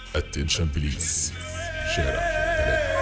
اتنشن بليز شارع ثلاثة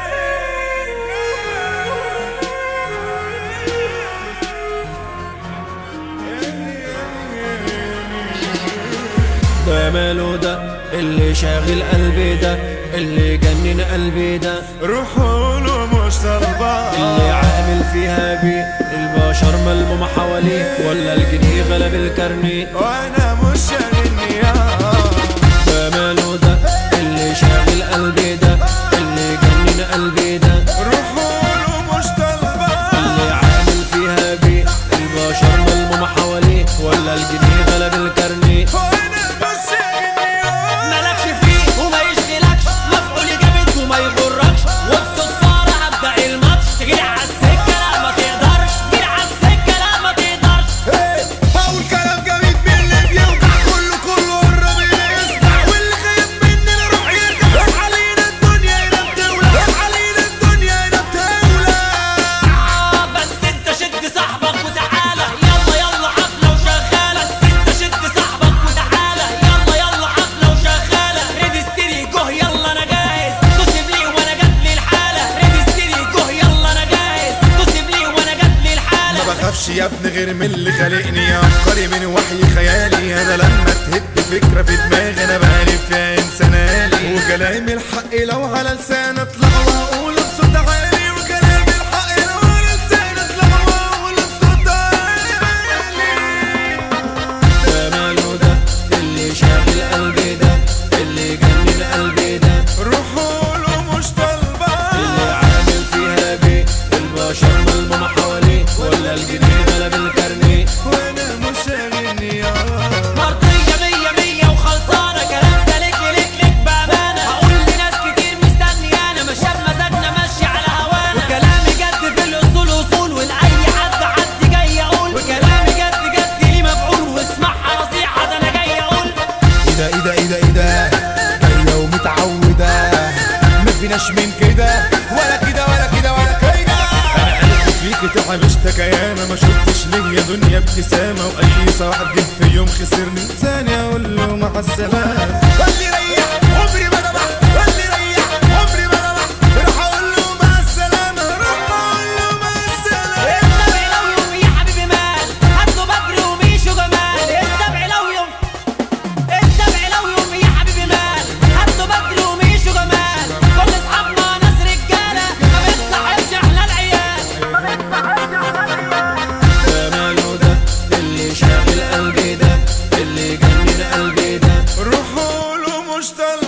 ده ماله ده اللي شاغل قلبي ده اللي جنن قلبي ده روحوا له مش طالبة اللي عامل فيها بيه البشر ملموم حواليه ولا الجنيه غلب الكرني وانا مش شاغلني يا ده ماله ده اللي شاغل قلبي ده اللي جنن قلبي ده روحوا له مش طالبة اللي عامل فيها بيه البشر ملموم حواليه ولا الجنيه غلب الكرني وانا مش شاغلني يا مالكش فيه وما يشغلكش مفعول جامد وما يغركش وبصفارة هبدأ الماتش تجري على السكة لا ما تقدرش تجري على السكة لا ما تقدرش اول كلام جميل من اللي بيوجع كله كله قرب يسمع واللي خايف مننا روح يرجع روح علينا الدنيا هنا بتولع روح علينا الدنيا هنا بتولع آه بس انت شد صاحبك وتعالى يلا يلا حفلة وشغالة بس انت شد صاحبك وتعالى يلا يلا حفلة وشغالة ريد ستيري جه يلا انا جاهز دوسب لي وانا جات لي الحالة ريد ستيري جه يلا انا جاهز دوسب لي وانا جات لي الحالة ما بخافش يا ابني غير من اللي خالقني افكاري من وحي خيالي انا لما تهد فكره في دماغي انا بقلب فيها انسان آلي وكلامي الحق لو على لساني اطلع واقول بصوت عالي وكلامي الحق لو على لساني اطلع واقول بصوت عالي ده ماله ده اللي شاغل قلبي ده اللي جنن قلبي ده روحوا له مش طالبه اللي عامل فيها بيه البشر ملموم حواليه ولا الجنيه غلب الكرني وانا مش شاغلني يا مرضية مية مية وخلصانة كلام سالك لك لك بأمانة هقول لناس كتير مستنيانا مشى بمزاجنا ماشي على هوانا وكلامي جد في الأصول أصول ولأي حد حد جاي أقول وكلامي جد جد ليه مفعول واسمعها نصيحة ده أنا جاي أقول ايه ده ايه ده ايه ده ايه ده جاية ومتعودة ما فيناش من كده ولا كده ولا كده ولا كده انا قلبي فيك تعب اشتكى انا ما شفتش ليا دنيا ابتسامة واي صاحب جه في يوم خسرني ثانية اقول له مع السلامة اللي ريح عمري ما نبح اللي ريح عمري ما نبح راح اقول له مع السلامة راح اقول له مع السلامة السبع لو يوم يا حبيبي مال هاتوا بدر وميشو جمال السبع لو يوم السبع لو يوم يا حبيبي مال هاتوا بدر وميشو جمال كل اصحابنا ناس رجاله ما بنصاحبش احنا العيال ده ماله ده اللي شاغل قلبي ده اللي جنن قلبي ده روحوا له مش طالبة